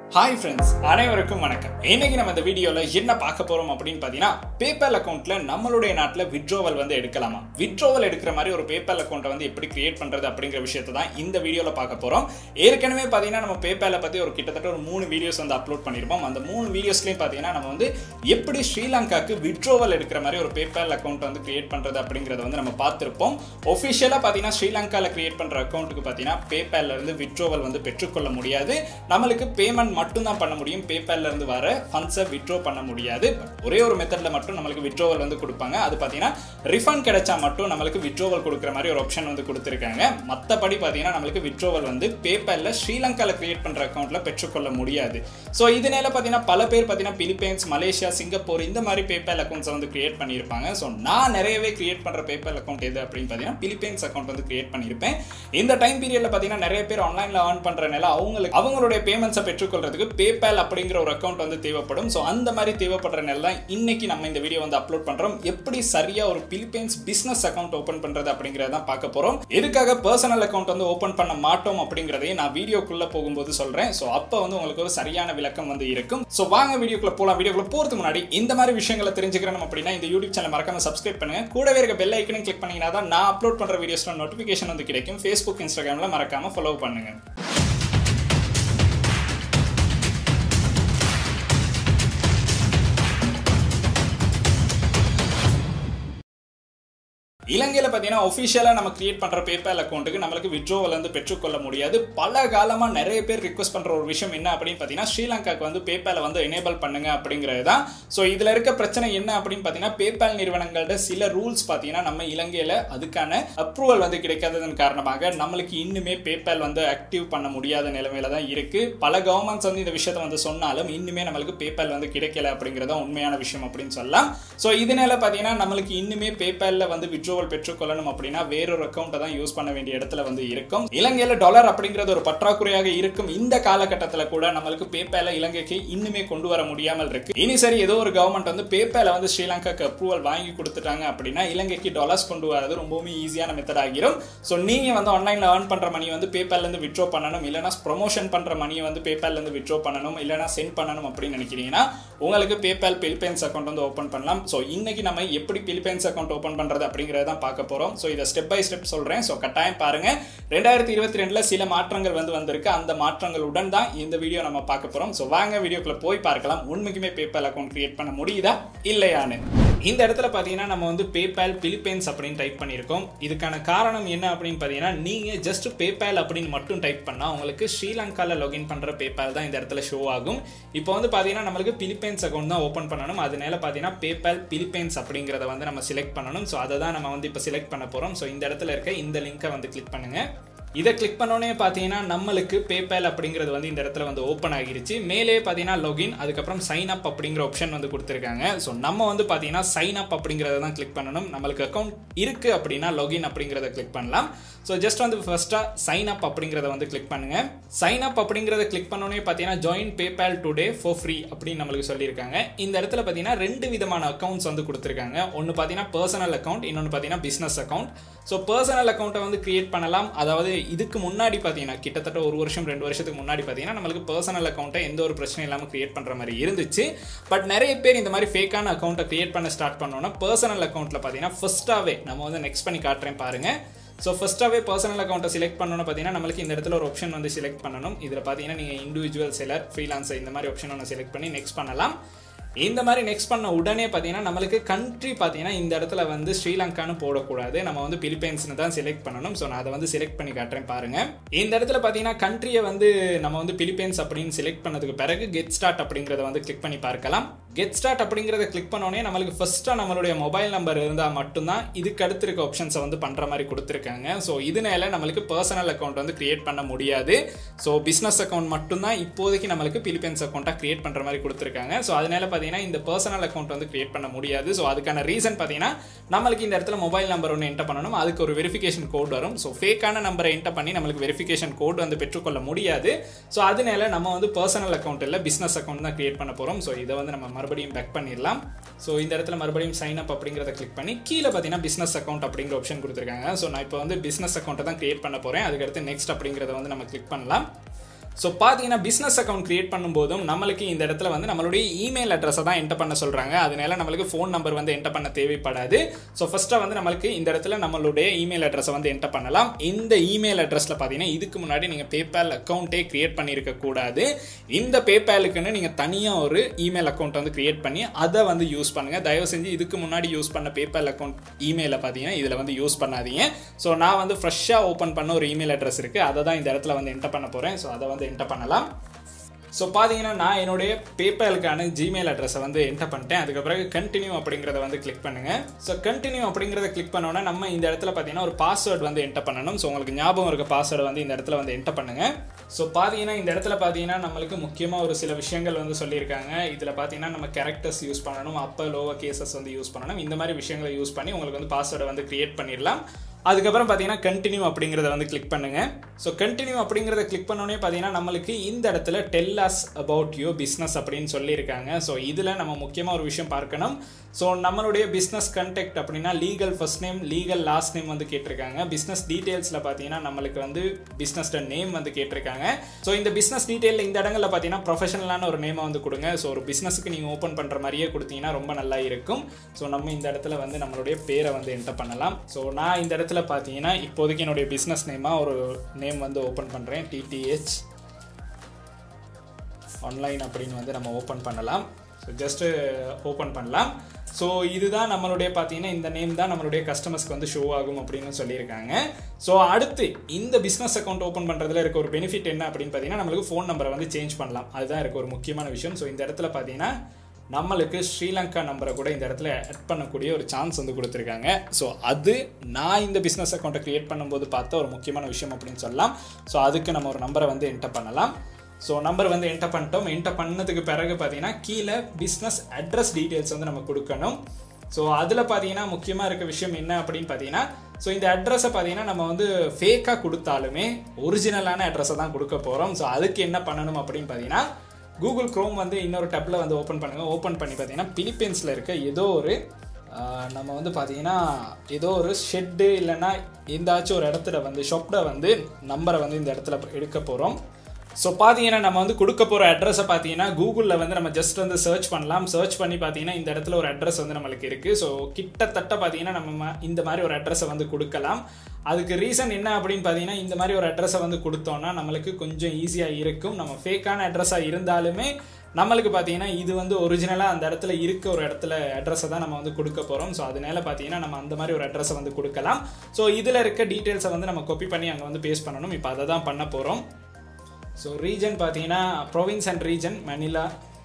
hi friends அனைவருக்கும் வணக்கம் இன்னைக்கு நம்ம இந்த வீடியோல என்ன பார்க்க போறோம் அப்படின்னு பார்த்தீங்கன்னா பேபால் அக்கௌண்ட்ல நம்மளுடைய நாட்டில் விட்ரோவல் வந்து எடுக்கலாமா விட்ரோவல் எடுக்கிற மாதிரி ஒரு பேபால் அக்கௌண்ட்டை வந்து எப்படி கிரியேட் பண்றது அப்படிங்கிற விஷயத்தை தான் இந்த வீடியோல பார்க்க போறோம் ஏற்கனவே பார்த்தீங்கன்னா நம்ம பேபாலை பத்தி ஒரு கிட்டத்தட்ட ஒரு மூணு வீடியோஸ் வந்து அப்லோட் பண்ணியிருப்போம் அந்த மூணு வீடியோஸ்லயும் பார்த்தீங்கன்னா நம்ம வந்து எப்படி ஸ்ரீலங்காக்கு விட்ரோவல் எடுக்கிற மாதிரி ஒரு பேபால் அக்கௌண்ட் வந்து கிரியேட் பண்றது அப்படிங்கறத வந்து நம்ம பார்த்திருப்போம் ஒஃபிஷியலாக பார்த்தீங்கன்னா ஸ்ரீலங்காவில் கிரியேட் பண்ற அக்கௌண்ட்டுக்கு பார்த்தீங்கன்னா பேபால்ல இருந்து விட்ரோவல் வந்து பெற்றுக்கொள்ள முடியாது நம்மளுக்கு பேமெண்ட் மட்டும்தான் பண்ண முடியும் பேபால்ல இருந்து வர ஃபண்ட்ஸை விட்ரோ பண்ண முடியாது ஒரே ஒரு மெத்தட்ல மட்டும் நம்மளுக்கு விட்ரோவல் வந்து கொடுப்பாங்க அது பார்த்தீங்கன்னா ரிஃபண்ட் கிடைச்சா மட்டும் நம்மளுக்கு விட்ரோவல் கொடுக்குற மாதிரி ஒரு ஆப்ஷன் வந்து கொடுத்துருக்காங்க மற்றபடி பார்த்தீங்கன்னா நம்மளுக்கு விட்ரோவல் வந்து பேபால்ல ஸ்ரீலங்காவில் கிரியேட் பண்ற அக்கௌண்ட்ல பெற்றுக்கொள்ள முடியாது ஸோ இதனால பார்த்தீங்கன்னா பல பேர் பார்த்தீங்கன்னா பிலிப்பைன்ஸ் மலேசியா சிங்கப்பூர் இந்த மாதிரி பேபால் அக்கௌண்ட்ஸை வந்து கிரியேட் பண்ணியிருப்பாங்க ஸோ நான் நிறையவே கிரியேட் பண்ற பேபால் அக்கௌண்ட் எது அப்படின்னு பார்த்தீங்கன்னா பிலிப்பைன்ஸ் அக்கௌண்ட் வந்து கிரியேட் பண்ணியிருப்பேன் இந்த டைம் பீரியட்ல பார்த்தீங்கன்னா நிறைய பேர் ஆன்லைன்ல ஏர்ன் பண்றனால அவங்களுக்கு அவங்களுடைய பேமெண்ட்ஸை பெற்றுக்கொள்றதுக்கு பேபால் அப்படிங்கிற ஒரு அக்கௌண்ட் வந்து தேவைப்படும் ஸோ அந்த மாதிரி தேவைப்படுறனால தான் இன்னைக்கு நம்ம இந்த வீடியோ வந்து அப்லோட் பண்றோம் எப்படி சரியா ஒரு பிலிப்பைன்ஸ் பிசினஸ் அக்கௌண்ட் ஓப்பன் பண்றது அப்படிங்கறத தான் பார்க்க போறோம் எதுக்காக பர்சனல் அக்கௌண்ட் வந்து ஓப்பன் பண்ண மாட்டோம் அப்படிங்கறதையும் நான் வீடியோக்குள்ள போகும்போது சொல்றேன் ஸோ அப்போ வந்து உங்களுக்கு ஒரு சரியான விளக்கம் வந்து இருக்கும் ஸோ வாங்க வீடியோக்குள்ள போலாம் வீடியோக்குள்ள போறதுக்கு முன்னாடி இந்த மாதிரி விஷயங்களை தெரிஞ்சுக்கிறோம் அப்படின்னா இந்த யூடியூப் சேனல் மறக்காம சப்ஸ்கிரைப் பண்ணுங்க கூடவே இருக்க பெல் ஐக்கனையும் கிளிக் பண்ணீங்கன்னா தான் நான் அப்லோட் பண்ற வீடியோஸ்ல நோட்டிஃபிகேஷன் வந்து கிடைக்கும் ஃபேஸ்புக் இன்ஸ்டாகிராம்ல மறக்காம ஃபாலோ பண்ணுங்க இலங்கையில் பார்த்தீங்கன்னா ஒஃபிஷியலாக நம்ம கிரியேட் பண்ணுற பேபால் அக்கௌண்ட்டுக்கு நம்மளுக்கு விட்ரோவல் வந்து பெற்றுக்கொள்ள முடியாது பல காலமாக நிறைய பேர் ரிக்வஸ்ட் பண்ணுற ஒரு விஷயம் என்ன அப்படின்னு பார்த்தீங்கன்னா ஸ்ரீலங்காக்கு வந்து பேபாலை வந்து எனேபிள் பண்ணுங்க அப்படிங்கிறது தான் ஸோ இதில் இருக்க பிரச்சனை என்ன அப்படின்னு பார்த்தீங்கன்னா பேபால் நிறுவனங்களோட சில ரூல்ஸ் பார்த்தீங்கன்னா நம்ம இலங்கையில் அதுக்கான அப்ரூவல் வந்து கிடைக்காததன் காரணமாக நம்மளுக்கு இன்னுமே பேபால் வந்து ஆக்டிவ் பண்ண முடியாத நிலைமையில தான் இருக்கு பல கவர்மெண்ட்ஸ் வந்து இந்த விஷயத்தை வந்து சொன்னாலும் இன்னுமே நம்மளுக்கு பேபால் வந்து கிடைக்கல அப்படிங்கிறத உண்மையான விஷயம் அப்படின்னு சொல்லலாம் ஸோ இதனால பார்த்தீங்கன்னா நம்மளுக்கு இன்னுமே பேபாலில் வந்து விட்ரோ அப்ரூவல் பெற்றுக்கொள்ளணும் அப்படின்னா வேறொரு அக்கௌண்ட்டை தான் யூஸ் பண்ண வேண்டிய இடத்துல வந்து இருக்கும் இலங்கையில டாலர் அப்படிங்கிறது ஒரு பற்றாக்குறையாக இருக்கும் இந்த காலகட்டத்தில் கூட நம்மளுக்கு பேபால இலங்கைக்கு இன்னுமே கொண்டு வர முடியாமல் இருக்கு இனி சரி ஏதோ ஒரு கவர்மெண்ட் வந்து பேபால வந்து ஸ்ரீலங்காக்கு அப்ரூவல் வாங்கி கொடுத்துட்டாங்க அப்படின்னா இலங்கைக்கு டாலர்ஸ் கொண்டு வரது ரொம்பவுமே ஈஸியான மெத்தட் ஆகிரும் ஸோ நீங்க வந்து ஆன்லைன்ல ஏர்ன் பண்ற மணி வந்து பேபால்ல இருந்து விட்ரோ பண்ணணும் இல்லைனா ப்ரொமோஷன் பண்ற மணியை வந்து பேபால்ல இருந்து விட்ரோ பண்ணணும் இல்லைனா சென்ட் பண்ணணும் அப்படின்னு நினைக்கிறீங்கன்னா உங்களுக்கு பேபால் பிலிப்பைன்ஸ் அக்கௌண்ட் வந்து ஓப்பன் பண்ணலாம் ஸோ இன்னைக்கு நம்ம எப்படி பிலிப்பைன்ஸ் அக்கௌண்ட் ஓப்பன் பண்றது அப்படிங்கிறத தான் பார்க்க போகிறோம் ஸோ இதை ஸ்டெப் பை ஸ்டெப் சொல்கிறேன் ஸோ கட்டாயம் பாருங்கள் ரெண்டாயிரத்தி இருபத்தி ரெண்டில் சில மாற்றங்கள் வந்து வந்திருக்கு அந்த மாற்றங்களுடன் தான் இந்த வீடியோ நம்ம பார்க்க போகிறோம் ஸோ வாங்க வீடியோக்குள்ள போய் பார்க்கலாம் உண்மைக்குமே பேபால் அக்கௌண்ட் கிரியேட் பண்ண முடியுதா இல்லையான்னு இந்த இடத்துல பார்த்தீங்கன்னா நம்ம வந்து பேபால் பிலிப்பைன்ஸ் அப்படின்னு டைப் பண்ணியிருக்கோம் இதுக்கான காரணம் என்ன அப்படின்னு பார்த்தீங்கன்னா நீங்கள் ஜஸ்ட் பேபால் அப்படின்னு மட்டும் டைப் பண்ணால் உங்களுக்கு ஸ்ரீலங்காவில் லாகின் பண்ணுற பேபால் தான் இந்த இடத்துல ஷோ ஆகும் இப்போ வந்து பார்த்தீங்கன்னா நம்மளுக்கு பிலிப்பைன்ஸ் அக்கௌண்ட் தான் ஓப்பன் பண்ணணும் அதனால பார்த்தீங்கன்னா பேபால் பிலிப்பைன்ஸ் அப்படிங்கிறத வந்து நம்ம செலக்ட் பண்ணணும் ஸோ அதை தான் நம்ம வந்து இப்போ செலக்ட் பண்ண போகிறோம் ஸோ இந்த இடத்துல இருக்க இந்த லிங்கை வந்து கிளிக் பண்ணுங்கள் இதை கிளிக் பண்ணோன்னே பார்த்தீங்கன்னா நம்மளுக்கு பேபால் அப்படிங்கிறது வந்து இந்த இடத்துல வந்து ஓப்பன் ஆகிருச்சு மேலே பார்த்தீங்கன்னா லொகின் அதுக்கப்புறம் சைன் அப் அப்படிங்கிற ஆப்ஷன் வந்து கொடுத்துருக்காங்க ஸோ நம்ம வந்து பார்த்தீங்கன்னா சைன் அப் அப்படிங்கிறத தான் கிளிக் பண்ணணும் நம்மளுக்கு அக்கௌண்ட் இருக்குது அப்படின்னா லொகின் அப்படிங்கிறத கிளிக் பண்ணலாம் ஸோ ஜஸ்ட் வந்து ஃபர்ஸ்ட்டாக சைன் அப் அப்படிங்கிறத வந்து கிளிக் பண்ணுங்க சைன் அப் அப்படிங்கிறத கிளிக் பண்ணோன்னே பார்த்தீங்கன்னா join PayPal today for free அப்படின்னு நம்மளுக்கு சொல்லியிருக்காங்க இந்த இடத்துல பார்த்தீங்கன்னா ரெண்டு விதமான அக்கௌண்ட்ஸ் வந்து கொடுத்துருக்காங்க ஒன்று பார்த்தீங்கன்னா பர்சனல் அக்கௌண்ட் இன்னொன்று பார்த்தீங்கன்னா பிஸ்னஸ் அக்கௌண்ட் ஸோ பர்சனல் அக்கௌண்ட்டை வந்து கிரியேட் பண்ணலாம் அதாவது இதுக்கு முன்னாடி பார்த்தீங்கன்னா கிட்டத்தட்ட ஒரு வருஷம் ரெண்டு வருஷத்துக்கு முன்னாடி பார்த்தீங்கன்னா நம்மளுக்கு பர்சனல் அக்கௌண்ட்டை எந்த ஒரு பிரச்சனையும் இல்லாமல் கிரியேட் பண்ணுற மாதிரி இருந்துச்சு பட் நிறைய பேர் இந்த மாதிரி ஃபேக்கான அக்கௌண்ட்டை கிரியேட் பண்ண ஸ்டார்ட் பண்ணோன்னா பர்சனல் அக்கௌண்ட்டில் பார்த்தீங்கன்னா ஃபர்ஸ்ட்டாகவே நம்ம வந்து நெக்ஸ்ட் பண்ணி காட்டுறேன் பாருங்கள் ஸோ ஃபஸ்ட்டாகவே பர்சனல் அக்கௌண்ட்டை செலக்ட் பண்ணணும் பார்த்தீங்கன்னா நம்மளுக்கு இந்த இடத்துல ஒரு ஆப்ஷன் வந்து செலக்ட் பண்ணணும் இதில் பார்த்தீங்கன்னா நீங்கள் இண்டிவிஜுவல் செலர் ஃப்ரீலான்சர் இந்த மாதிரி ஆப்ஷன் ஒன்று செலக்ட் பண்ணி நெக்ஸ்ட் பண்ணலாம் இந்த மாதிரி நெக்ஸ்ட் பண்ண உடனே பார்த்தீங்கன்னா நம்மளுக்கு கண்ட்ரி பார்த்தீங்கன்னா இந்த இடத்துல வந்து ஸ்ரீலங்கான்னு போடக்கூடாது நம்ம வந்து பிலிப்பைன்ஸ்னு தான் செலக்ட் பண்ணணும் ஸோ நான் அதை வந்து செலக்ட் பண்ணி காட்டுறேன் பாருங்க இந்த இடத்துல பார்த்தீங்கன்னா கண்ட்ரியை வந்து நம்ம வந்து பிலிப்பைன்ஸ் அப்படின்னு செலக்ட் பண்ணதுக்கு பிறகு கெட் ஸ்டார்ட் அப்படிங்கிறத வந்து கிளிக் பண்ணி பார்க்கலாம் கெட் ஸ்டார்ட் அப்படிங்கிறத கிளிக் பண்ணோடனே நம்மளுக்கு ஃபர்ஸ்ட்டாக நம்மளுடைய மொபைல் நம்பர் இருந்தால் மட்டும்தான் இதுக்கு அடுத்து இருக்க ஆப்ஷன்ஸை வந்து பண்ணுற மாதிரி கொடுத்துருக்காங்க ஸோ இதனால நம்மளுக்கு பர்சனல் அக்கௌண்ட் வந்து கிரியேட் பண்ண முடியாது ஸோ பிஸ்னஸ் அக்கௌண்ட் மட்டும்தான் இப்போதைக்கு நம்மளுக்கு பிலிப்பைன்ஸ் அக்கௌண்ட்டாக கிரியேட் பண்ணுற மாதிரி கொடுத்துருக்காங்க ஸோ அதனால பார்த்தீங்கன்னா இந்த பர்சனல் அக்கௌண்ட் வந்து கிரியேட் பண்ண முடியாது ஸோ அதுக்கான ரீசன் பார்த்தீங்கன்னா நம்மளுக்கு இந்த இடத்துல மொபைல் நம்பர் ஒன்று என்டர் பண்ணணும் அதுக்கு ஒரு வெரிஃபிகேஷன் கோட் வரும் ஸோ ஃபேக்கான நம்பரை என்டர் பண்ணி நம்மளுக்கு வெரிஃபிகேஷன் கோட் வந்து பெற்றுக்கொள்ள முடியாது ஸோ அதனால நம்ம வந்து பர்சனல் அக்கௌண்ட் இல்லை பிஸ்னஸ் அக்கௌண்ட் தான் கிரியேட் பண்ண போகிறோம் ஸோ இதை வந்து நம்ம மறுபடியும் பேக் பண்ணிடலாம் ஸோ இந்த இடத்துல மறுபடியும் சைன் அப் அப்படிங்கிறத கிளிக் பண்ணி கீழே பார்த்தீங்கன்னா பிஸ்னஸ் அக்கௌண்ட் அப்படிங்கிற ஆப்ஷன் கொடுத்துருக்காங்க ஸோ நான் இப்போ வந்து பிஸ்னஸ் அக்கௌண்ட்டை தான் கிரியேட் பண்ண போகிறேன் அதுக்கடுத்து நெக்ஸ்ட் அப்படிங்கிறத வந்து நம்ம கிளிக் பண்ணலாம் ஸோ பார்த்தீங்கன்னா பிஸ்னஸ் அக்கௌண்ட் கிரியேட் பண்ணும்போதும் நம்மளுக்கு இந்த இடத்துல வந்து நம்மளுடைய இமெயில் அட்ரஸை தான் என்டர் பண்ண சொல்கிறாங்க அதனால நம்மளுக்கு ஃபோன் நம்பர் வந்து என்டர் பண்ண தேவைப்படாது ஸோ ஃபஸ்ட்டாக வந்து நம்மளுக்கு இந்த இடத்துல நம்மளுடைய இமெயில் அட்ரஸை வந்து என்டர் பண்ணலாம் இந்த இமெயில் அட்ரஸில் பார்த்தீங்கன்னா இதுக்கு முன்னாடி நீங்கள் பேபால் அக்கௌண்ட்டே கிரியேட் பண்ணியிருக்க கூடாது இந்த பேபாலுக்குன்னு நீங்கள் தனியாக ஒரு இமெயில் அக்கௌண்ட் வந்து கிரியேட் பண்ணி அதை வந்து யூஸ் பண்ணுங்கள் தயவு செஞ்சு இதுக்கு முன்னாடி யூஸ் பண்ண பேபால் அக்கௌண்ட் இமெயிலை பார்த்தீங்கன்னா இதில் வந்து யூஸ் பண்ணாதீங்க ஸோ நான் வந்து ஃப்ரெஷ்ஷாக ஓப்பன் பண்ண ஒரு இமெயில் அட்ரஸ் இருக்குது அதை தான் இந்த இடத்துல வந்து என்டர் பண்ண போகிறேன் ஸோ அதை வந்து என்டர் பண்ணலாம் ஸோ பார்த்தீங்கன்னா நான் என்னுடைய பேபாலுக்கான ஜிமெயில் அட்ரஸை வந்து என்டர் பண்ணிட்டேன் அதுக்கப்புறம் கண்டினியூ அப்படிங்கிறத வந்து கிளிக் பண்ணுங்க ஸோ கண்டினியூ அப்படிங்கிறத கிளிக் பண்ணோன்னா நம்ம இந்த இடத்துல பார்த்தீங்கன்னா ஒரு பாஸ்வேர்டு வந்து என்டர் பண்ணணும் ஸோ உங்களுக்கு ஞாபகம் இருக்க பாஸ்வேர்டு வந்து இந்த இடத்துல வந்து என்டர் பண்ணுங்க ஸோ பார்த்தீங்கன்னா இந்த இடத்துல பார்த்தீங்கன்னா நம்மளுக்கு முக்கியமாக ஒரு சில விஷயங்கள் வந்து சொல்லியிருக்காங்க இதில் பார்த்தீங்கன்னா நம்ம கேரக்டர்ஸ் யூஸ் பண்ணணும் அப்போ லோவர் கேசஸ் வந்து யூஸ் பண்ணணும் இந்த மாதிரி விஷயங்களை யூஸ் பண்ணி உங்களுக்கு வந்து பாஸ்வேர்டை வந்து கிரியேட் பண்ணிடலாம் அதுக்கப்புறம் பார்த்தீங்கன்னா கண்டினியூ அப்படிங்கிறத வந்து கிளிக் பண்ணுங்க ஸோ கண்டினியூ அப்படிங்கிறத கிளிக் பண்ணோடனே பார்த்தீங்கன்னா நம்மளுக்கு இந்த இடத்துல tell us about you business அப்படின்னு சொல்லியிருக்காங்க ஸோ இதில் நம்ம முக்கியமாக ஒரு விஷயம் பார்க்கணும் ஸோ நம்மளுடைய பிஸ்னஸ் கண்டெக்ட் அப்படின்னா legal first name legal last name வந்து கேட்டிருக்காங்க பிஸ்னஸ் டீட்டெயில்ஸில் பார்த்தீங்கன்னா நம்மளுக்கு வந்து பிஸ்னஸ் நேம் வந்து கேட்டிருக்காங்க ஸோ இந்த பிஸ்னஸ் டீட்டெயில் இந்த இடங்களில் பார்த்தீங்கன்னா ப்ரொஃபஷனலான ஒரு நேமை வந்து கொடுங்க ஸோ ஒரு பிஸ்னஸுக்கு நீங்கள் ஓப்பன் பண்ணுற மாதிரியே கொடுத்தீங்கன்னா ரொம்ப நல்லா இருக்கும் ஸோ நம்ம இந்த இடத்துல வந்து நம்மளுடைய பேரை வந்து என்டர் பண்ணலாம் ஸோ நான் இந்த இடத்துல பார்த்தீங்கன்னா இப்போதைக்கு என்னுடைய பிஸ்னஸ் நேமாக ஒரு நேம் வந்து ஓப்பன் பண்ணுறேன் டிடிஹெச் ஆன்லைன் அப்படின்னு வந்து நம்ம ஓப்பன் பண்ணலாம் ஸோ ஜஸ்ட்டு ஓப்பன் பண்ணலாம் ஸோ இதுதான் நம்மளுடைய பார்த்தீங்கன்னா இந்த நேம் தான் நம்மளுடைய கஸ்டமர்ஸ்க்கு வந்து ஷோ ஆகும் அப்படின்னு சொல்லியிருக்காங்க ஸோ அடுத்து இந்த பிஸ்னஸ் அக்கௌண்ட் ஓப்பன் பண்ணுறதுல இருக்க ஒரு பெனிஃபிட் என்ன அப்படின்னு பார்த்தீங்கன்னா நம்மளுக்கு ஃபோன் நம்பரை வந்து சேஞ்ச் பண்ணலாம் அதுதான் இருக்க ஒரு முக்கியமான விஷயம் ஸோ இந்த இடத்துல பார்த்தீங்கன்னா நம்மளுக்கு ஸ்ரீலங்கா நம்பரை கூட இந்த இடத்துல ஆட் பண்ணக்கூடிய ஒரு சான்ஸ் வந்து கொடுத்துருக்காங்க ஸோ அது நான் இந்த பிஸ்னஸ் அக்கௌண்ட்டை க்ரியேட் பண்ணும்போது பார்த்த ஒரு முக்கியமான விஷயம் அப்படின்னு சொல்லலாம் ஸோ அதுக்கு நம்ம ஒரு நம்பரை வந்து என்டர் பண்ணலாம் ஸோ நம்பர் வந்து என்டர் பண்ணிட்டோம் என்டர் பண்ணதுக்கு பிறகு பார்த்தீங்கன்னா கீழே பிஸ்னஸ் அட்ரஸ் டீட்டெயில்ஸ் வந்து நம்ம கொடுக்கணும் ஸோ அதில் பார்த்தீங்கன்னா முக்கியமாக இருக்க விஷயம் என்ன அப்படின்னு பார்த்தீங்கன்னா ஸோ இந்த அட்ரஸை பார்த்தீங்கன்னா நம்ம வந்து ஃபேக்காக கொடுத்தாலுமே ஒரிஜினலான அட்ரஸை தான் கொடுக்க போகிறோம் ஸோ அதுக்கு என்ன பண்ணணும் அப்படின்னு பார்த்தீங்கன்னா கூகுள் க்ரோம் வந்து இன்னொரு டப்பில் வந்து ஓப்பன் பண்ணுங்கள் ஓப்பன் பண்ணி பார்த்தீங்கன்னா பிலிப்பைன்ஸில் இருக்க ஏதோ ஒரு நம்ம வந்து பார்த்தீங்கன்னா ஏதோ ஒரு ஷெட்டு இல்லைன்னா எந்தாச்சும் ஒரு இடத்துல வந்து ஷாப்பில் வந்து நம்பரை வந்து இந்த இடத்துல எடுக்க போகிறோம் ஸோ பார்த்தீங்கன்னா நம்ம வந்து கொடுக்க போகிற அட்ரஸை பார்த்தீங்கன்னா கூகுளில் வந்து நம்ம ஜஸ்ட் வந்து சர்ச் பண்ணலாம் சர்ச் பண்ணி பார்த்தீங்கன்னா இந்த இடத்துல ஒரு அட்ரஸ் வந்து நம்மளுக்கு இருக்குது ஸோ கிட்டத்தட்ட பார்த்தீங்கன்னா நம்ம இந்த மாதிரி ஒரு அட்ரஸை வந்து கொடுக்கலாம் அதுக்கு ரீசன் என்ன அப்படின்னு பார்த்தீங்கன்னா இந்த மாதிரி ஒரு அட்ரஸை வந்து கொடுத்தோன்னா நம்மளுக்கு கொஞ்சம் ஈஸியாக இருக்கும் நம்ம ஃபேக்கான அட்ரஸாக இருந்தாலுமே நம்மளுக்கு பார்த்தீங்கன்னா இது வந்து ஒரிஜினலாக அந்த இடத்துல இருக்க ஒரு இடத்துல அட்ரஸை தான் நம்ம வந்து கொடுக்க போகிறோம் ஸோ அதனால பார்த்தீங்கன்னா நம்ம அந்த மாதிரி ஒரு அட்ரஸை வந்து கொடுக்கலாம் ஸோ இதில் இருக்க டீட்டெயில்ஸை வந்து நம்ம காப்பி பண்ணி அங்கே வந்து பேஸ்ட் பண்ணணும் இப்போ அதை தான் பண்ண போகிறோம் ஸோ ரீஜன் பார்த்தீங்கன்னா province and region Manila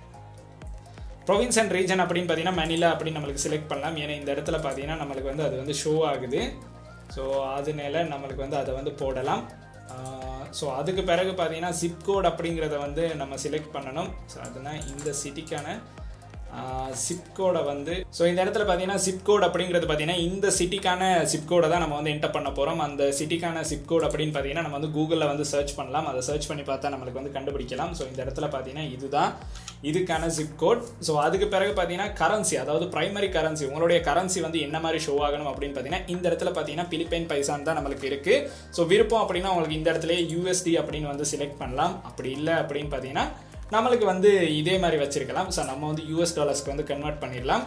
province and region அப்படின்னு பார்த்தீங்கன்னா மணிலா அப்படின்னு நம்மளுக்கு செலக்ட் பண்ணலாம் ஏன்னா இந்த இடத்துல பார்த்தீங்கன்னா நம்மளுக்கு வந்து அது வந்து ஷோ ஆகுது ஸோ அதனால நம்மளுக்கு வந்து அதை வந்து போடலாம் ஸோ அதுக்கு பிறகு பார்த்தீங்கன்னா சிப்கோட் அப்படிங்கிறத வந்து நம்ம செலக்ட் பண்ணணும் ஸோ அதுனா இந்த சிட்டிக்கான சிப்கோடை வந்து ஸோ இந்த இடத்துல பார்த்தீங்கன்னா சிப்கோட் அப்படிங்கிறது பார்த்தீங்கன்னா இந்த சிட்டிக்கான சிப்கோடை தான் நம்ம வந்து என்டர் பண்ண போகிறோம் அந்த சிட்டிக்கான சிப்கோட் அப்படின்னு பார்த்தீங்கன்னா நம்ம வந்து கூகுளில் வந்து சர்ச் பண்ணலாம் அதை சர்ச் பண்ணி பார்த்தா நம்மளுக்கு வந்து கண்டுபிடிக்கலாம் ஸோ இந்த இடத்துல பார்த்தீங்கன்னா இதுதான் இதுக்கான சிப்கோட் ஸோ அதுக்கு பிறகு பார்த்தீங்கன்னா கரன்சி அதாவது பிரைமரி கரன்சி உங்களுடைய கரன்சி வந்து என்ன மாதிரி ஷோ ஆகணும் அப்படின்னு பார்த்தீங்கன்னா இந்த இடத்துல பார்த்தீங்கன்னா பிலிப்பைன் பைசான் தான் நம்மளுக்கு இருக்குது ஸோ விருப்பம் அப்படின்னா உங்களுக்கு இந்த இடத்துல யூஎஸ்டி அப்படின்னு வந்து செலக்ட் பண்ணலாம் அப்படி இல்லை அப்படின்னு பார்த்தீங்கன்னா நம்மளுக்கு வந்து இதே மாதிரி வச்சிருக்கலாம் ஸோ நம்ம வந்து யூஎஸ் டாலர்ஸ்க்கு வந்து கன்வெர்ட் பண்ணிடலாம்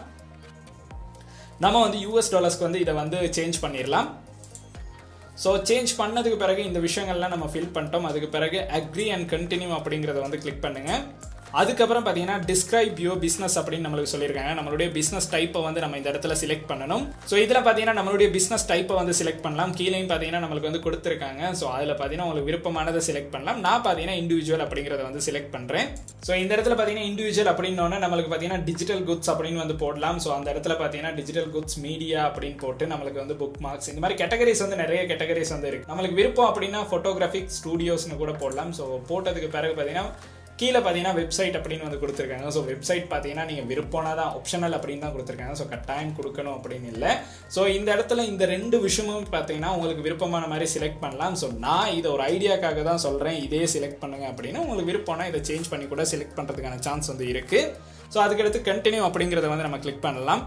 நம்ம வந்து யூஎஸ் டாலர்ஸ்க்கு வந்து இதை வந்து சேஞ்ச் பண்ணிடலாம் ஸோ சேஞ்ச் பண்ணதுக்கு பிறகு இந்த விஷயங்கள்லாம் நம்ம ஃபில் பண்ணிட்டோம் அதுக்கு பிறகு அக்ரி அண்ட் கண்டினியூ அப்படிங்கிறத வந்து கிளிக் பண்ணுங்கள் அதுக்கப்புறம் பார்த்தீங்கன்னா டிஸ்கிரைப் யோ பிஸ்னஸ் அப்படின்னு நம்மளுக்கு சொல்லியிருக்காங்க நம்மளுடைய பிஸ்னஸ் டைப்பை வந்து நம்ம இந்த இடத்துல செலக்ட் பண்ணணும் ஸோ இதில் பார்த்தீங்கன்னா நம்மளுடைய பிஸ்னஸ் டைப்பை வந்து செலக்ட் பண்ணலாம் கீழேயும் பார்த்தீங்கன்னா நம்மளுக்கு வந்து கொடுத்துருக்காங்க ஸோ அதில் பார்த்தீங்கன்னா உங்களுக்கு விருப்பமானதை செலக்ட் பண்ணலாம் நான் பார்த்தீங்கன்னா இண்டிவிஜுவல் அப்படிங்கிறத வந்து செலக்ட் பண்ணுறேன் ஸோ இந்த இடத்துல பார்த்தீங்கன்னா இண்டிவிஜுவல் அப்படின்னோடனே நம்மளுக்கு பார்த்தீங்கன்னா டிஜிட்டல் குட்ஸ் அப்படின்னு வந்து போடலாம் ஸோ அந்த இடத்துல பார்த்தீங்கன்னா டிஜிட்டல் குட்ஸ் மீடியா அப்படின்னு போட்டு நம்மளுக்கு வந்து புக் மார்க்ஸ் இந்த மாதிரி கேட்டகரிஸ் வந்து நிறைய கேட்டகரிஸ் வந்து இருக்கு நம்மளுக்கு விருப்பம் அப்படின்னா ஃபோட்டோகிராஃபிக் ஸ்டூடியோஸ்னு கூட போடலாம் ஸோ போட்டதுக்கு பிறகு பார்த்தீங்கன்னா கீழே பார்த்தீங்கன்னா வெப்சைட் அப்படின்னு வந்து கொடுத்துருக்காங்க ஸோ வெப்சைட் பார்த்தீங்கன்னா நீங்கள் விருப்பம்னா தான் ஆப்ஷனல் அப்படின்னு தான் கொடுத்துருக்காங்க ஸோ கட்டாயம் கொடுக்கணும் அப்படின்னு இல்லை ஸோ இந்த இடத்துல இந்த ரெண்டு விஷயமும் பார்த்தீங்கன்னா உங்களுக்கு விருப்பமான மாதிரி செலக்ட் பண்ணலாம் ஸோ நான் இதை ஒரு ஐடியாக்காக தான் சொல்கிறேன் இதே செலக்ட் பண்ணுங்க அப்படின்னு உங்களுக்கு விருப்பம்னா இதை சேஞ்ச் பண்ணி கூட செலக்ட் பண்ணுறதுக்கான சான்ஸ் வந்து இருக்குது ஸோ அதுக்கடுத்து கண்டினியூ அப்படிங்கிறத வந்து நம்ம கிளிக் பண்ணலாம்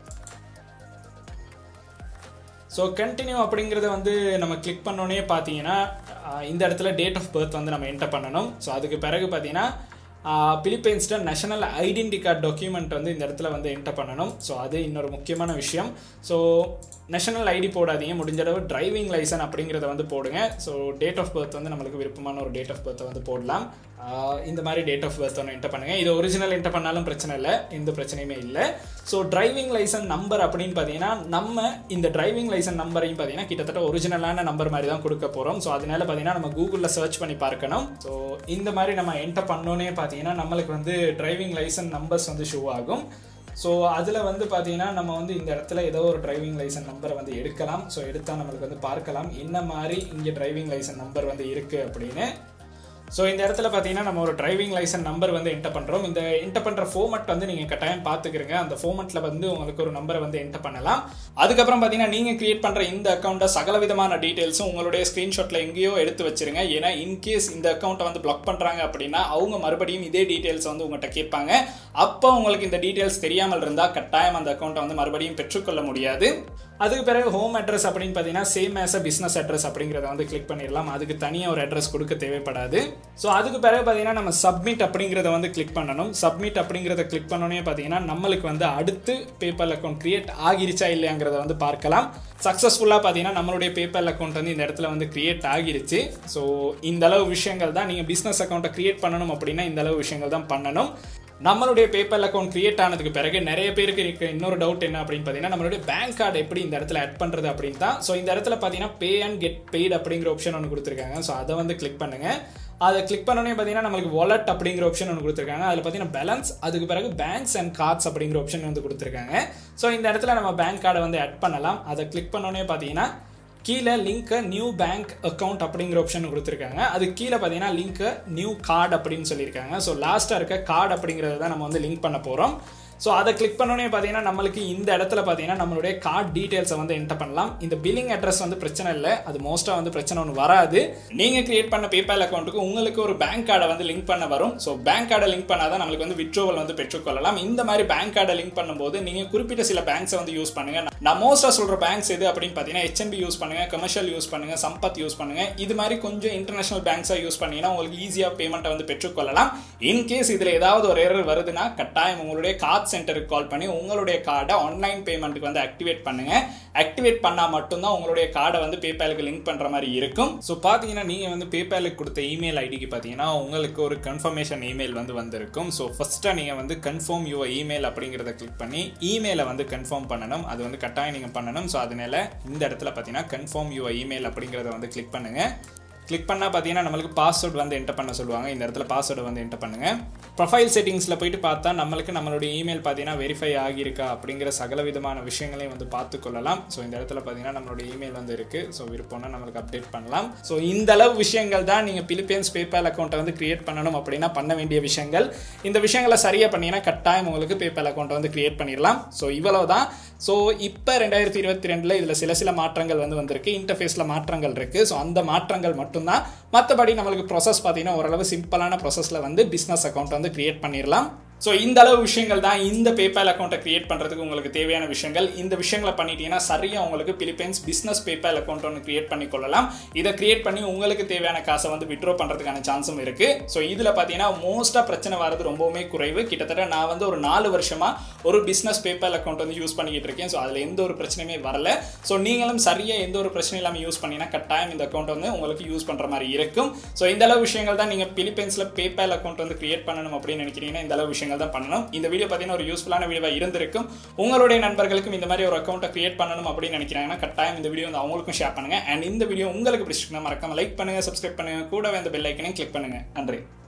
ஸோ கண்டினியூ அப்படிங்கிறத வந்து நம்ம கிளிக் பண்ணோன்னே பார்த்தீங்கன்னா ஆஹ் இந்த இடத்துல டேட் ஆஃப் பர்த் வந்து நம்ம என்டர் பண்ணணும் ஸோ அதுக்கு பிறகு பார்த்தீங்கன்னா பிலிப்பைன்ஸ்ட நேஷனல் ஐடென்டி கார்டு டாக்குமெண்ட் வந்து இந்த இடத்துல வந்து என்டர் பண்ணணும் ஸோ அது இன்னொரு முக்கியமான விஷயம் ஸோ நேஷனல் ஐடி போடாதீங்க முடிஞ்ச அளவு டிரைவிங் லைசன் அப்படிங்கிறத வந்து போடுங்க ஸோ டேட் ஆஃப் பர்த் வந்து நம்மளுக்கு விருப்பமான ஒரு டேட் ஆஃப் பர்த்தை வந்து போடலாம் ஆஹ் இந்த மாதிரி டேட் ஆஃப் பர்த் ஒன்று என்டர் பண்ணுங்கள் இது ஒரிஜினல் என்டர் பண்ணாலும் பிரச்சனை இல்லை எந்த பிரச்சனையுமே இல்லை ஸோ டிரைவிங் லைசன் நம்பர் அப்படின்னு பார்த்தீங்கன்னா நம்ம இந்த டிரைவிங் லைசன் நம்பரையும் பார்த்தீங்கன்னா கிட்டத்தட்ட ஒரிஜினலான நம்பர் மாதிரி தான் கொடுக்க போகிறோம் ஸோ அதனால பார்த்தீங்கன்னா நம்ம கூகுளில் சர்ச் பண்ணி பார்க்கணும் ஸோ இந்த மாதிரி நம்ம என்டர் பண்ணோன்னே பார்த்தீங்கன்னா நம்மளுக்கு வந்து டிரைவிங் லைசன் நம்பர்ஸ் வந்து ஷோ ஆகும் ஸோ அதில் வந்து பார்த்தீங்கன்னா நம்ம வந்து இந்த இடத்துல ஏதோ ஒரு டிரைவிங் லைசன் நம்பரை வந்து எடுக்கலாம் ஸோ எடுத்தால் நம்மளுக்கு வந்து பார்க்கலாம் என்ன மாதிரி இங்கே டிரைவிங் லைசன் நம்பர் வந்து இருக்குது அப்படின்னு ஸோ இந்த இடத்துல பார்த்தீங்கன்னா நம்ம ஒரு டிரைவிங் லைசன் நம்பர் வந்து என்டர் பண்ணுறோம் இந்த என்டர் பண்ணுற ஃபோமட் வந்து நீங்கள் கட்டாயம் பார்த்துக்கிறங்க அந்த ஃபோமட்டில் வந்து உங்களுக்கு ஒரு நம்பரை வந்து என்டர் பண்ணலாம் அதுக்கப்புறம் பார்த்தீங்கன்னா நீங்கள் கிரியேட் பண்ணுற இந்த அக்கௌண்ட்டை சகல விதமான டீட்டெயில்ஸும் உங்களுடைய ஸ்க்ரீன்ஷாட்டில் எங்கேயோ எடுத்து வச்சிருங்க ஏன்னா இன்கேஸ் இந்த அக்கௌண்ட்டை வந்து பிளாக் பண்ணுறாங்க அப்படின்னா அவங்க மறுபடியும் இதே டீட்டெயில்ஸ் வந்து உங்கள்கிட்ட கேட்பாங்க அப்போ உங்களுக்கு இந்த டீட்டெயில்ஸ் தெரியாமல் இருந்தால் கட்டாயம் அந்த அக்கௌண்ட்டை வந்து மறுபடியும் பெற்றுக்கொள்ள முடியாது அதுக்கு பிறகு ஹோம் அட்ரஸ் அப்படின்னு பார்த்தீங்கன்னா same as a business address அப்படிங்கிறத வந்து கிளிக் பண்ணிடலாம் அதுக்கு தனியாக ஒரு அட்ரஸ் கொடுக்க தேவைப்படாது ஸோ அதுக்கு பிறகு பார்த்தீங்கன்னா நம்ம சப்மிட் அப்படிங்கிறத வந்து கிளிக் பண்ணணும் சப்மிட் அப்படிங்கிறத கிளிக் பண்ணோன்னே பார்த்தீங்கன்னா நம்மளுக்கு வந்து அடுத்து பேபால் அக்கௌண்ட் கிரியேட் ஆகிருச்சா இல்லையாங்கிறத வந்து பார்க்கலாம் சக்ஸஸ்ஃபுல்லாக பார்த்தீங்கன்னா நம்மளுடைய பேபால் அக்கௌண்ட் வந்து இந்த இடத்துல வந்து கிரியேட் ஆகிருச்சு ஸோ இந்த அளவு விஷயங்கள் தான் நீங்கள் பிஸ்னஸ் அக்கௌண்ட்டை கிரியேட் பண்ணணும் அப்படின்னா இந்த அளவு விஷயங்கள் தான் பண்ணணும் நம்மளுடைய பேபால் அக்கௌண்ட் கிரியேட் ஆனதுக்கு பிறகு நிறைய பேருக்கு இருக்க இன்னொரு டவுட் என்ன அப்படின்னு பார்த்தீங்கன்னா நம்மளுடைய பேங்க் கார்டு எப்படி இந்த இடத்துல ஆட் பண்ணுறது அப்படின்னு தான் ஸோ இந்த இடத்துல பார்த்தீங்கன்னா பே அண்ட் கெட் பெய்டு அப்படிங்கிற ஆப்ஷன் ஒன்று கொடுத்துருக்காங்க ஸோ அதை வந்து கிளிக் பண்ணுங்க அதை கிளிக் பண்ணோன்னே பார்த்தீங்கன்னா நம்மளுக்கு வாலெட் அப்படிங்கிற ஆப்ஷன் ஒன்று கொடுத்துருக்காங்க அதில் பார்த்தீங்கன்னா பேலன்ஸ் அதுக்கு பிறகு பேங்க்ஸ் அண்ட் கார்ட்ஸ் அப்படிங்கிற ஆப்ஷன் வந்து கொடுத்துருக்காங்க ஸோ இந்த இடத்துல நம்ம பேங்க் கார்டை வந்து ஆட் பண்ணலாம் அதை கிளிக் பண்ணோன்னே பார்த்தீங்கன்னா கீழே லிங்க் நியூ பேங்க் அக்கௌண்ட் அப்படிங்கிற ஆப்ஷன் கொடுத்துருக்காங்க அது கீழே பார்த்தீங்கன்னா லிங்க் நியூ கார்டு அப்படின்னு சொல்லியிருக்காங்க ஸோ லாஸ்ட்டாக இருக்க கார்டு அப்படிங்கிறத தான் நம்ம வந்து லிங்க் பண்ண போகிறோம் ஸோ அதை கிளிக் பண்ணோன்னே பார்த்தீங்கன்னா நம்மளுக்கு இந்த இடத்துல பார்த்தீங்கன்னா நம்மளுடைய கார்டு டீட்டெயில்ஸை வந்து என்டர் பண்ணலாம் இந்த பில்லிங் அட்ரஸ் வந்து பிரச்சனை இல்லை அது மோஸ்ட்டாக வந்து பிரச்சனை ஒன்று வராது நீங்கள் கிரியேட் பண்ண பேபால் அக்கௌண்ட்டுக்கு உங்களுக்கு ஒரு பேங்க் கார்டை வந்து லிங்க் பண்ண வரும் ஸோ பேங்க் கார்டை லிங்க் பண்ணாதான் நம்மளுக்கு வந்து விட்ரோவல் வந்து பெற்றுக்கொள்ளலாம் இந்த மாதிரி பேங்க் கார்டை லிங்க் பண்ணும்போது நீங்கள் குறிப்பிட்ட சில பேங்க்ஸை வந்து யூஸ் பண்ணுங்க நான் மோஸ்ட்டாக சொல்கிற பேங்க்ஸ் எது அப்படின்னு பார்த்தீங்கன்னா ஹெச்என்பி யூஸ் பண்ணுங்க கமர்ஷியல் யூஸ் பண்ணுங்க சம்பத் யூஸ் பண்ணுங்க இது மாதிரி கொஞ்சம் இன்டர்நேஷனல் பேங்க்ஸாக யூஸ் பண்ணீங்கன்னா உங்களுக்கு ஈஸியாக பேமெண்ட்டை வந்து பெற்றுக்கொள்ளலாம் இன்கேஸ் இதில் ஏதாவது ஒரு எரர் வருதுன்னா கட்டாயம் உங்களுடைய கார்ட் சென்டருக்கு கால் பண்ணி உங்களுடைய கார்டை ஆன்லைன் பேமெண்ட்டுக்கு வந்து ஆக்டிவேட் பண்ணுங்க ஆக்டிவேட் பண்ணால் மட்டும்தான் உங்களுடைய கார்டை வந்து பேபாலுக்கு லிங்க் பண்ணுற மாதிரி இருக்கும் ஸோ பார்த்தீங்கன்னா நீங்கள் வந்து பேபாலுக்கு கொடுத்த இமெயில் ஐடிக்கு பார்த்தீங்கன்னா உங்களுக்கு ஒரு கன்ஃபர்மேஷன் இமெயில் வந்து வந்திருக்கும் ஸோ ஃபஸ்ட்டாக நீங்கள் வந்து கன்ஃபார்ம் யுவர் இமெயில் அப்படிங்கிறத கிளிக் பண்ணி இமெயிலை வந்து கன்ஃபார்ம் பண்ணணும் அது வந்து கட்டாயம் நீங்கள் பண்ணணும் ஸோ அதனால இந்த இடத்துல பார்த்தீங்கன்னா கன்ஃபார்ம் யுவர் இமெயில் அப்படிங்கிறத வந்து கிளிக் பண்ணுங்கள் கிளிக் பண்ணால் பார்த்தீங்கன்னா நம்மளுக்கு பாஸ்வேர்டு வந்து என்டர் பண்ண சொல்லுவாங்க இந்த இடத்துல பாஸ்வேர்டு வந்து என்டர் பண்ணுங்கள் ப்ரொஃபைல் செட்டிங்ஸில் போயிட்டு பார்த்தா நம்மளுக்கு நம்மளுடைய இமெயில் பார்த்தீங்கன்னா வெரிஃபை ஆகியிருக்கா அப்படிங்கிற சகல விதமான விஷயங்களையும் வந்து பார்த்து கொள்ளலாம் ஸோ இந்த இடத்துல பார்த்தீங்கன்னா நம்மளுடைய இமெயில் வந்து இருக்குது ஸோ விருப்பம்னா நம்மளுக்கு அப்டேட் பண்ணலாம் ஸோ இந்த அளவு விஷயங்கள் தான் நீங்கள் பிலிப்பைன்ஸ் பேபால் அக்கௌண்ட்டை வந்து கிரியேட் பண்ணணும் அப்படின்னா பண்ண வேண்டிய விஷயங்கள் இந்த விஷயங்களை சரியாக பண்ணீங்கன்னா கட்டாயம் உங்களுக்கு பேபால் அக்கௌண்ட்டை வந்து கிரியேட் பண்ணிடலாம் ஸோ இவ்வளவு தான் ஸோ இப்போ ரெண்டாயிரத்தி இருபத்தி ரெண்டில் இதில் சில சில மாற்றங்கள் வந்து வந்திருக்கு இன்டர்ஃபேஸில் மாற்றங்கள் இருக்குது ஸோ அந்த மாற்றங்கள் மட்டும்தான் மற்றபடி நம்மளுக்கு ப்ராசஸ் பார்த்தீங்கன்னா ஓரளவு சிம்பிளான ப்ராசஸில் வந்து பிஸ்னஸ் அக்கௌண்ட் வந்து கிரியேட் பண்ணிடலாம் ஸோ இந்த அளவு விஷயங்கள் தான் இந்த பேபால் அக்கௌண்ட்டை கிரியேட் பண்ணுறதுக்கு உங்களுக்கு தேவையான விஷயங்கள் இந்த விஷயங்களை பண்ணிட்டீங்கன்னா சரியாக உங்களுக்கு பிலிப்பைன்ஸ் பிஸ்னஸ் பேபால் அக்கௌண்ட் ஒன்று கிரியேட் பண்ணி கொள்ளலாம் இதை கிரியேட் பண்ணி உங்களுக்கு தேவையான காசை வந்து விட்ரோ பண்ணுறதுக்கான சான்ஸும் இருக்குது ஸோ இதில் பார்த்தீங்கன்னா மோஸ்ட்டாக பிரச்சனை வர்றது ரொம்பவுமே குறைவு கிட்டத்தட்ட நான் வந்து ஒரு நாலு வருஷமாக ஒரு பிஸ்னஸ் பேபால் அக்கௌண்ட் வந்து யூஸ் பண்ணிக்கிட்டு இருக்கேன் ஸோ அதில் எந்த ஒரு பிரச்சனையுமே வரல ஸோ நீங்களும் சரியாக எந்த ஒரு பிரச்சனையும் இல்லாமல் யூஸ் பண்ணீங்கன்னா கட்டாயம் இந்த அக்கௌண்ட் வந்து உங்களுக்கு யூஸ் பண்ணுற மாதிரி இருக்கும் ஸோ இந்த அளவு விஷயங்கள் தான் நீங்கள் பிலிப்பைன்ஸில் பேபால் அக்கௌண்ட் வந்து கிரியேட் பண்ணணும் அப்படின்னு நினைக்கிறீங்கன்னா இந்த அளவு விஷயங்கள் தான் பண்ணணும் இந்த வீடியோ பார்த்தீங்கன்னா ஒரு யூஸ்ஃபுல்லான வீடியோவாக இருந்திருக்கும் உங்களுடைய நண்பர்களுக்கும் இந்த மாதிரி ஒரு அக்கௌண்ட்டை கிரியேட் பண்ணணும் அப்படின்னு நினைக்கிறாங்கன்னா கட்டாயம் இந்த வீடியோ வந்து அவங்களுக்கும் ஷேர் பண்ணுங்க அண்ட் இந்த வீடியோ உங்களுக்கு பிடிச்சிருக்குன்னா மறக்காம லைக் பண்ணுங்க சப்ஸ்கிரைப் பண்ணுங்க கூடவே அந்த பெல் ஐக்கனையும் கிளிக் பண்ணுங்க நன்றி